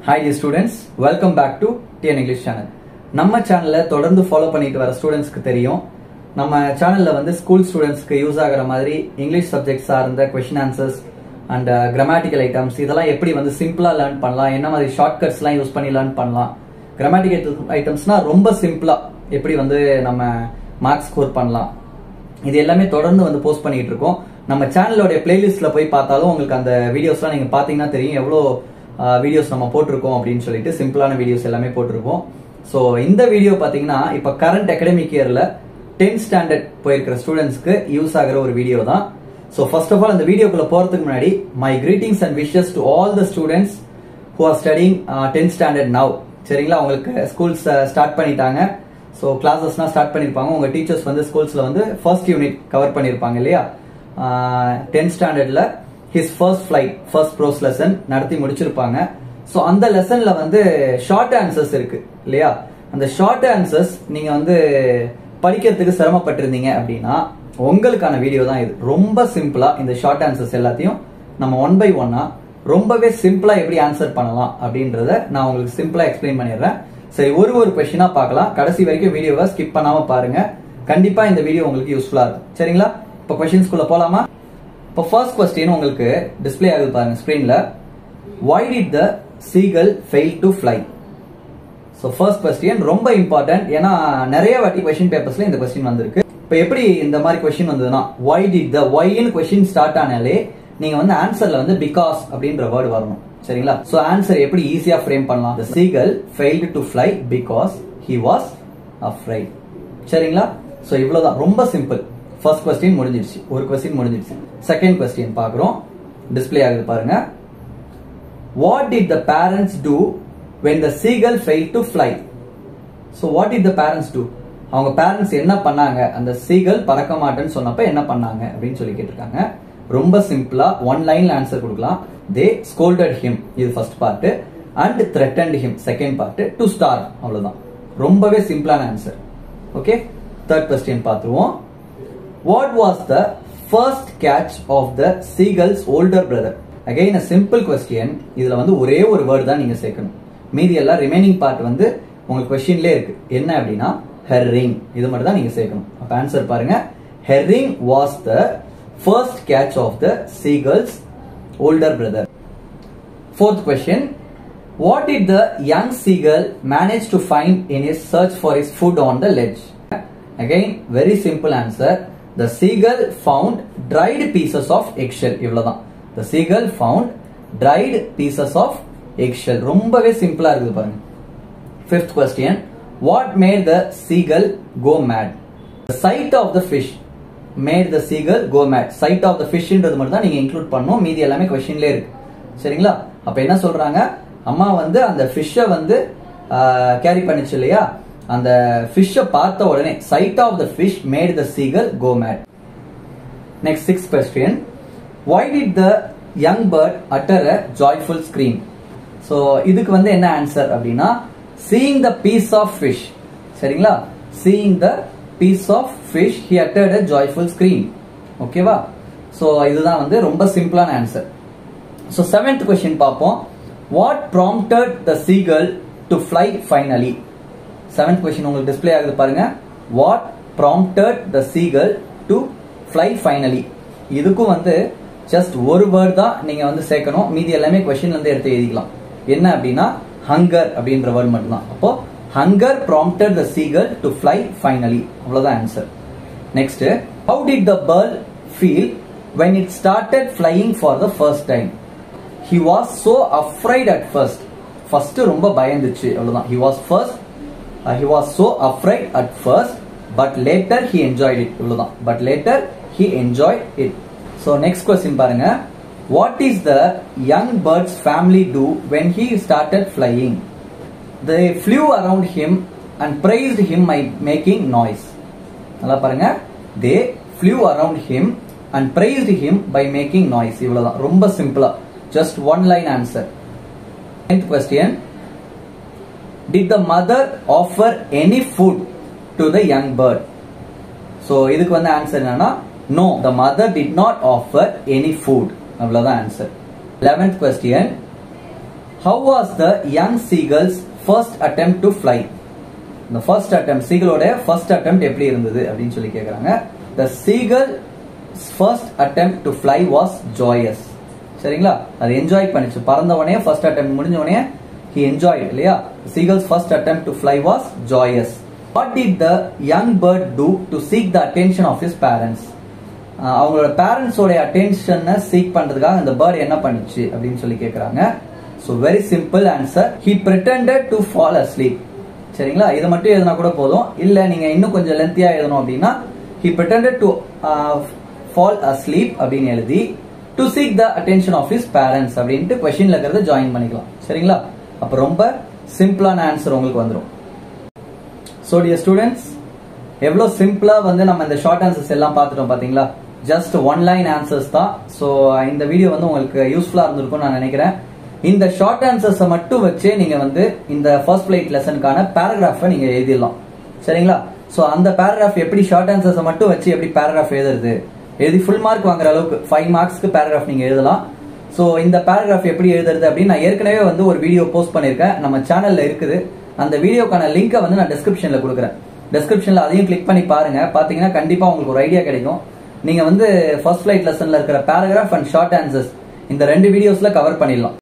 hi dear students welcome back to TN English channel நம்ம சேனலை தொடர்ந்து ஃபாலோ பண்ணிட்டு வர ஸ்டூடெண்ட்ஸ்க்கு தெரியும் நம்ம சேனல்ல வந்து ஸ்கூல் ஸ்டூடெண்ட்ஸ்க்கு யூஸ் ஆகிற மாதிரி இங்கிலீஷ் சப்ஜெக்ட் சார்ந்த question answers and grammatical items இதெல்லாம் எப்படி வந்து சிம்பிளா லேர்ன் பண்ணலாம் என்ன மாதிரி ஷார்ட்கட்ஸ்லாம் யூஸ் பண்ணி லேர்ன் பண்ணலாம் கிராமட்டிக்கல் ஐட்டம்ஸ்னா ரொம்ப சிம்பிளா எப்படி வந்து நம்ம மார்க்ஸ் ஸ்கோர் பண்ணலாம் இது எல்லாமே தொடர்ந்து வந்து போஸ்ட் பண்ணிட்டு இருக்கோம் நம்ம சேனலோட பிளேலிஸ்ட்ல போய் பார்த்தாலும் உங்களுக்கு அந்த வீடியோஸ்லாம் நீங்க பாத்தீங்கன்னா தெரியும் எவ்வளோ வீடியோஸ் நம்ம போட்டிருக்கோம் அப்படின்னு சொல்லிட்டு சிம்பிளான வீடியோஸ் எல்லாமே போட்டிருக்கோம் ஸோ இந்த வீடியோ பாத்தீங்கன்னா இப்போ கரண்ட் அகடமிக் இயர்ல டென்த் ஸ்டாண்டர்ட் போயிருக்கிற ஸ்டூடெண்ட்ஸ்க்கு யூஸ் ஆகிற ஒரு வீடியோ தான் ஸோ ஃபர்ஸ்ட் ஆஃப் ஆல் அந்த வீடியோக்குள்ள போறதுக்கு முன்னாடி my greetings and wishes to all the students who are studying tenth standard now சரிங்களா உங்களுக்கு ஸ்கூல்ஸ் ஸ்டார்ட் பண்ணிட்டாங்க ஸோ கிளாஸஸ்லாம் ஸ்டார்ட் பண்ணியிருப்பாங்க உங்கள் டீச்சர்ஸ் வந்து ஸ்கூல்ஸில் வந்து ஃபர்ஸ்ட் யூனிட் கவர் பண்ணியிருப்பாங்க இல்லையா டென்த் ஸ்டாண்டர்டில் his first flight first prose lesson நடத்தி முடிச்சிருப்பாங்க ஸோ அந்த லெசன்ல வந்து ஷார்ட் ஆன்சர்ஸ் இருக்கு இல்லையா அந்த ஷார்ட் ஆன்சர்ஸ் நீங்க வந்து படிக்கிறதுக்கு சிரமப்பட்டிருந்தீங்க அப்படின்னா உங்களுக்கான வீடியோ தான் இது ரொம்ப சிம்பிளா இந்த ஷார்ட் ஆன்சர்ஸ் எல்லாத்தையும் நம்ம ஒன் பை ஒன்னா ரொம்பவே சிம்பிளா எப்படி ஆன்சர் பண்ணலாம் அப்படின்றத நான் உங்களுக்கு சிம்பிளா எக்ஸ்பிளைன் பண்ணிடுறேன் சரி ஒரு ஒரு கொஸ்டினா பார்க்கலாம் கடைசி வரைக்கும் வீடியோவை ஸ்கிப் பண்ணாம பாருங்க கண்டிப்பா இந்த வீடியோ உங்களுக்கு யூஸ்ஃபுல்லா இருக்கும் சரிங்களா இப்போ கொஸ்டின்ஸ்குள்ள போலாமா இப்போ ஃபர்ஸ்ட் கொஸ்டின் உங்களுக்கு டிஸ்பிளே ஆகுது பாருங்க ஸ்கிரீன்ல why did the seagull fail to fly so first question ரொம்ப இம்பார்ட்டன்ட் ஏன்னா நிறைய வாட்டி கொஸ்டின் பேப்பர்ஸ்ல இந்த கொஸ்டின் வந்திருக்கு இப்போ எப்படி இந்த மாதிரி கொஸ்டின் வந்ததுன்னா why did the whyன்னு கொஸ்டின் ஸ்டார்ட் ஆனாலே நீங்க வந்து ஆன்சர்ல வந்து பிகாஸ் அப்படின்ற வேர்டு வரணும் சரிங்களா ஸோ ஆன்சர் எப்படி ஈஸியா ஃப்ரேம் பண்ணலாம் the seagull failed to fly because he was afraid சரிங்களா ஸோ இவ்வளவுதான் ரொம்ப சிம்பிள் ஃபர்ஸ்ட் கொஸ்டின் முடிஞ்சிடுச்சு ஒரு கொஸ்டின் முடிஞ்சிடுச்சு செகண்ட் கொஸ்டின் பார்க்குறோம் டிஸ்பிளே ஆகுது பாருங்க what did the parents do when the seagull failed to fly so what did the parents do அவங்க பேரண்ட்ஸ் என்ன பண்ணாங்க அந்த சீகல் பறக்க மாட்டேன்னு சொன்னப்ப என்ன பண்ணாங்க அப்படின்னு சொல்லி கேட்டிருக்காங்க ரொம்ப சிம்பிளா ஒன் லைன்ல ஆன்சர் கொடுக்கலாம் தே ஸ்கோல்டட் ஹிம் இது first part and threatened him second part to starve அவ்வளவுதான் ரொம்பவே சிம்பிளான ஆன்சர் ஓகே தேர்ட் கொஸ்டின் பார்த்துருவோம் what was the first catch of the seagulls older brother again a simple question இதுல வந்து ஒரே ஒரு வேர்டு தான் நீங்க சேர்க்கணும் மீதி எல்லாம் ரிமைனிங் பார்ட் வந்து உங்களுக்கு கொஸ்டின்லேயே இருக்கு என்ன அப்படின்னா ஹெர்ரிங் இது மட்டும் தான் நீங்க சேர்க்கணும் அப்ப ஆன்சர் பாருங்க herring was the first catch of the seagulls older brother fourth question what did the young seagull manage to find in his search for his food on the ledge again very simple answer the seagull found dried pieces of eggshell இவ்வளவுதான் the seagull found dried pieces of eggshell ரொம்பவே சிம்பிளா இருக்குது பாருங்க fifth question what made the seagull go mad sight of the fish made the seagull go mad sight of the ஃபிஷ்ன்றது மட்டும் தான் நீங்க include பண்ணணும் மீதி எல்லாமே கொஸ்டின்லேயே இருக்கு சரிங்களா அப்ப என்ன சொல்றாங்க அம்மா வந்து அந்த ஃபிஷ்ஷை வந்து கேரி பண்ணிச்சு இல்லையா அந்த ஃபிஷ்ஷை பார்த்த உடனே sight of the fish made the seagull go mad next six question why did the young bird utter a joyful scream so இதுக்கு வந்து என்ன ஆன்சர் அப்படின்னா seeing the piece of fish சரிங்களா seeing the piece of fish he uttered a joyful scream ஓகேவா so இதுதான் வந்து ரொம்ப சிம்பிளான ஆன்சர் ஸோ செவன்த் கொஸ்டின் பார்ப்போம் what prompted the seagull to fly finally seventh question உங்களுக்கு டிஸ்பிளே ஆகுது பாருங்க what prompted the seagull to fly finally இதுக்கும் வந்து ஜஸ்ட் ஒரு வேர்ட் தான் நீங்க வந்து சேர்க்கணும் மீதி எல்லாமே கொஸ்டின்ல இருந்து எடுத்து எழுதிக்கலாம் என்ன அப்படின்னா ஹங்கர் அப்படின்ற வேர்ட் மட்டும்தான் அப்போ hunger prompted the seagull to fly finally அவ்வளவுதான் answer next how did the bird feel when it started flying for the first time he was so afraid at first first ரொம்ப பயந்துச்சு அவ்வளவுதான் he was first he was so afraid at first but later he enjoyed it இவ்வளவுதான் but later he enjoy it so next question பாருங்க what is the young bird's family do when he started flying they ஃபிளூ around him and priced him my making noise நல்லா பாருங்க தே ஃபிளூ around him and priced ஹிம் by making noise இவ்வளவுதான் ரொம்ப சிம்பிளா just one line answer ninth question did the mother offer any food to the young bird so இதுக்கு வந்து answer என்னன்னா no the mother did not offer any food அவ்வளவுதான் answer eleventh question how was the young seagull's first attempt to fly இந்த first attempt சீகளோட first attempt எப்படி இருந்தது அப்படின்னு சொல்லி கேக்குறாங்க the seagull first attempt to fly was joyous சரிங்களா அது என்ஜாய் பண்ணிச்சு பறந்த உடனே ஃபர்ஸ்ட் அட்டம் முடிஞ்ச உடனே ஹி என்ஜாய் இல்லையா seagull's first attempt to fly was joyous what did the young bird do to seek the attention of his parents அவங்களோட பேரண்ட்ஸோட அட்டென்ஷனை சீக் பண்றதுக்காக அந்த பேர்ட் என்ன பண்ணுச்சு அப்படின்னு சொல்லி கேக்குறாங்க so very simple answer he pretended to fall asleep சரிங்களா இதை மட்டும் எழுதினா கூட போதும் இல்ல நீங்க இன்னும் கொஞ்சம் லென்த்தியா எழுதணும் அப்படின்னா he pretended to fall asleep அப்படின்னு எழுதி to seek the attention of his parents அப்படின்ட்டு கொஸ்டின்ல இருக்கிறத ஜாயின் பண்ணிக்கலாம் சரிங்களா அப்ப ரொம்ப சிம்பிளான ஆன்சர் உங்களுக்கு வந்துடும் ஸோ டியர் ஸ்டூடெண்ட்ஸ் எவ்வளோ சிம்பிளா வந்து நம்ம இந்த ஷார்ட் ஆன்சர்ஸ் எல்லாம் பார்த்துட்டோம் பாத்தீங்களா ஜஸ்ட் ஒன் லைன் ஆன்சர்ஸ் தான் ஸோ இந்த வீடியோ வந்து உங்களுக்கு யூஸ்ஃபுல்லா இருந்திருக்கும் நான் நினைக்கிறேன் இந்த ஷார்ட் ஆன்சர்ஸை மட்டும் வச்சே நீங்க வந்து இந்த ஃபர்ஸ்ட் பிளேட் லெசனுக்கான பேராகிராஃபை நீங்க எழுதிடலாம் சரிங்களா ஸோ அந்த பேராகிராஃப் எப்படி ஷார்ட் ஆன்சர்ஸை மட்டும் வச்சு எப்படி பேராகிராஃப் எழுதுறது எழுதி ஃபுல் மார்க் வாங்குற அளவுக்கு ஃபைவ் மார்க்ஸ்க்கு பேராகிராஃப் நீங்க எழுதலாம் ஸோ இந்த பேராகிராஃப் எப்படி எழுதுறது அப்படின்னு நான் ஏற்கனவே வந்து ஒரு வீடியோ போஸ்ட் பண்ணியிருக்கேன் நம்ம சேனல்ல இருக்குது அந்த வீடியோக்கான லிங்கை வந்து நான் டிஸ்கிரிப்ஷன்ல கொடுக்குறேன் டிஸ்கிரிப்ஷன்ல அதையும் கிளிக் பண்ணி பாருங்க பாத்தீங்கன்னா கண்டிப்பா உங்களுக்கு ஒரு ஐடியா கிடைக்கும் நீங்க வந்து ஃபர்ஸ்ட் ஃபிளைட் லெசன்ல இருக்கிற பேராகிராஃப் அண்ட் ஷார்ட் ஆன்சர்ஸ் இந்த ரெண்டு வீடியோஸ்ல கவர் பண்ணிடலாம்